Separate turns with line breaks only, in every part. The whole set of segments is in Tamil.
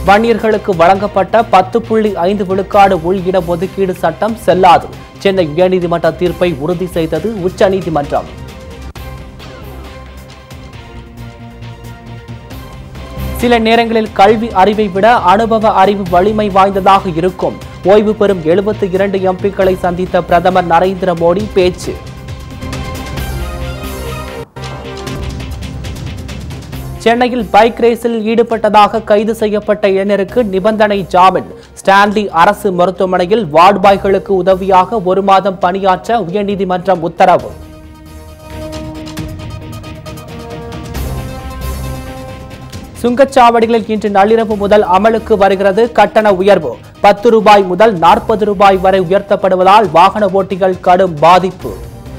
வன்னியர்களுக்கு வழங்கப்பட்ட பத்து புள்ளி ஐந்து விழுக்காடு உள் இட ஒதுக்கீடு சட்டம் செல்லாது சென்னை உயர்நீதிமன்ற தீர்ப்பை உறுதி செய்தது உச்சநீதிமன்றம் சில நேரங்களில் கல்வி அறிவை விட அனுபவ அறிவு வலிமை வாய்ந்ததாக இருக்கும் ஓய்வு பெறும் எழுபத்தி இரண்டு எம்பிக்களை சந்தித்த பிரதமர் நரேந்திர மோடி பேச்சு சென்னையில் பைக் ரேஸில் ஈடுபட்டதாக கைது செய்யப்பட்ட இளைஞருக்கு நிபந்தனை ஜாமீன் ஸ்டான்லி அரசு மருத்துவமனையில் வார்டு பாய்களுக்கு உதவியாக ஒரு மாதம் பணியாற்ற உயர்நீதிமன்றம் உத்தரவு சுங்கச்சாவடிகளில் இன்று நள்ளிரவு முதல் அமலுக்கு வருகிறது கட்டண உயர்வு பத்து ரூபாய் முதல் நாற்பது ரூபாய் வரை உயர்த்தப்படுவதால் வாகன ஓட்டிகள் கடும் பாதிப்பு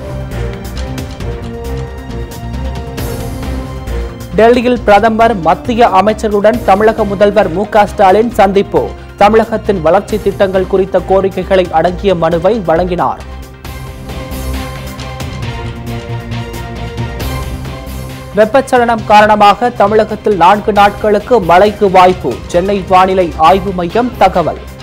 டெல்லியில் பிரதமர் மத்திய அமைச்சர்களுடன் தமிழக முதல்வர் மு க ஸ்டாலின் சந்திப்பு தமிழகத்தின் வளர்ச்சி திட்டங்கள் குறித்த கோரிக்கைகளை அடங்கிய மனுவை வழங்கினார் வெப்பச்சலனம் காரணமாக தமிழகத்தில் நான்கு நாட்களுக்கு மழைக்கு வாய்ப்பு சென்னை வானிலை ஆய்வு மையம் தகவல்